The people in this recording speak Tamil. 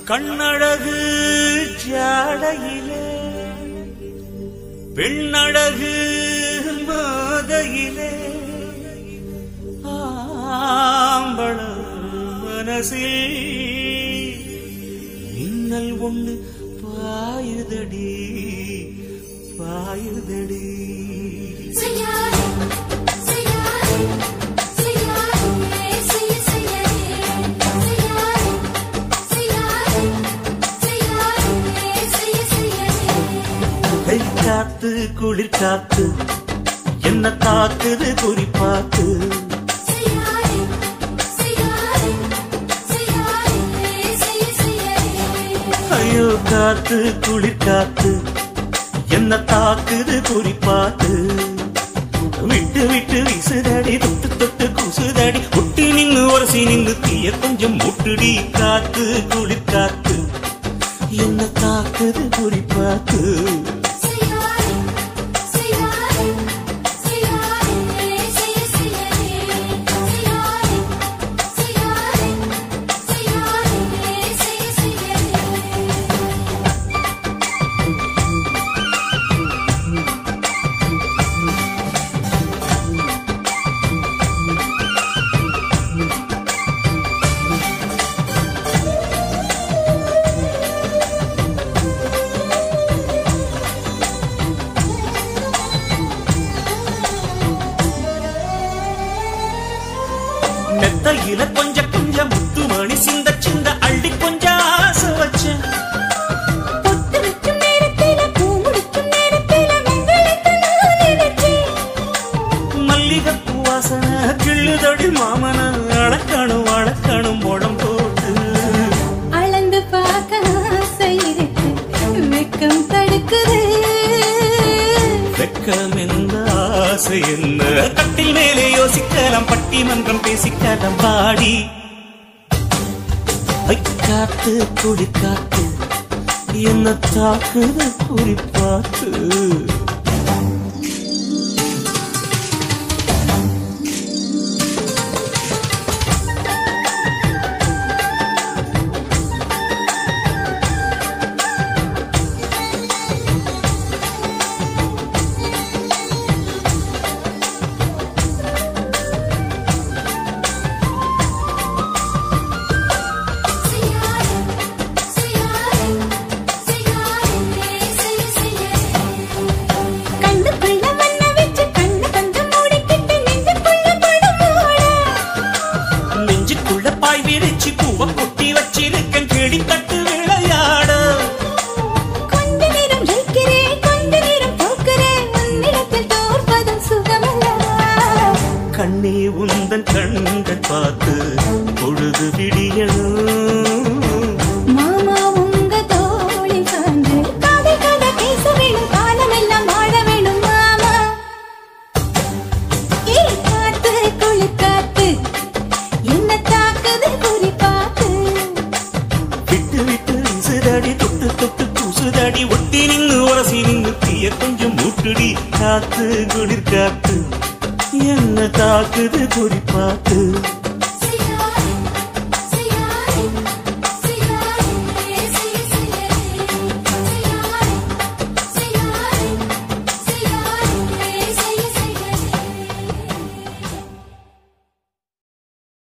கண்ணழகு ஜாடையிலே பெண்ணழகு மாதையிலே ஆம்பள மனசில் மின்னல் ஒண்ணு பாயுதடி பாயுதடி செய்யாதே செய்யாதே செய்யாதே செய்ய செய்யாதே செய்யாதே செய்யாதே செய்ய செய்யாதே கை காத்து குளிர் காத்து என்ன தாக்குது குறிப்பாத்து செய்யாதே செய்யாதே செய்யாதே செய்ய செய்யாதே ஐயோ காத்து குளிர் காத்து என்ன தாக்குது குறிப்பாத்து விட்டு விட்டு விசுதடி தொட்டு தொட்டு குசுதடி ஒட்டி நின்னு ஒரசி நின்னு தீய கொஞ்சம் முட்டுடி காத்து குளிர் காத்து என்ன தாக்குது குறிப்பாத்து செய்யாதே செய்யாதே செய்யாதே செய்ய செய்யாதே செய்யாதே செய்யாதே செய்யாதே செய்ய செய்யாதே மெத்தையில கொஞ்ச கொஞ்ச முத்துமணி சிந்த சிந்த அள்ளி கொஞ்சம் ஆசை வச்சேன் பொட்டு வைக்கும் நேரத்தில பூ முடிக்கும் நேரத்தில உங்களுக்கு நான் நினைச்சேன் மல்லிகைப்பூ வாசனை கிள்ளுதடி மாமன அழக்கணும் அழக்கணும் முடம் போட்டு அளந்து பார்க்க ஆசை இருக்கு வெக்கம் தடுக்குது வெக்கம் எந்த ஆசை என்ன கட்டில் மேலே யோசிக்கலாம் பட்டிமன்றம் பேசிக்கலாம் பாடி ஐ, காத்து குடி காத்து என்ன தாக்குது குறிப்பாத்து செய்யாதே செய்யாதே செய்யாதே செய்ய செய்யாதே கண்ணுக்குள்ள வண்ண வச்சு கண்ணு கொஞ்சம் மூடிக்கிட்டு நெஞ்சுக்குள்ள படம் மூட நெஞ்சுக்குள்ள பாய் விரிச்சு பூவ கொட்டி வச்சிருக்கேன் கிளி தட்டு விளையாட கொஞ்ச நேரம் ஜெயிக்கிறேன் கொஞ்ச நேரம் தோக்கிறேன் உன்னிடத்தில் தோற்பதும் சுகமல்லவா கண்ணே உந்தன் கண்கள் பார்த்து பொழுது விடியணும் மாமா உங்க தோழி சான்று கதை கதை பேச வேணும் காலமெல்லாம் வாழ வேணும் மாமா ஏ காத்து குளிர் காத்து என்ன தாக்குது குறி பார்த்து விட்டு விட்டு விசுதடி தொட்டு தொட்டு குசுதடி ஒட்டி நின்னு உரசி நின்னு தீய கொஞ்சம் மூட்டுடி காத்து குளிர் காத்து என்ன தாக்குது குறிப்பாத்து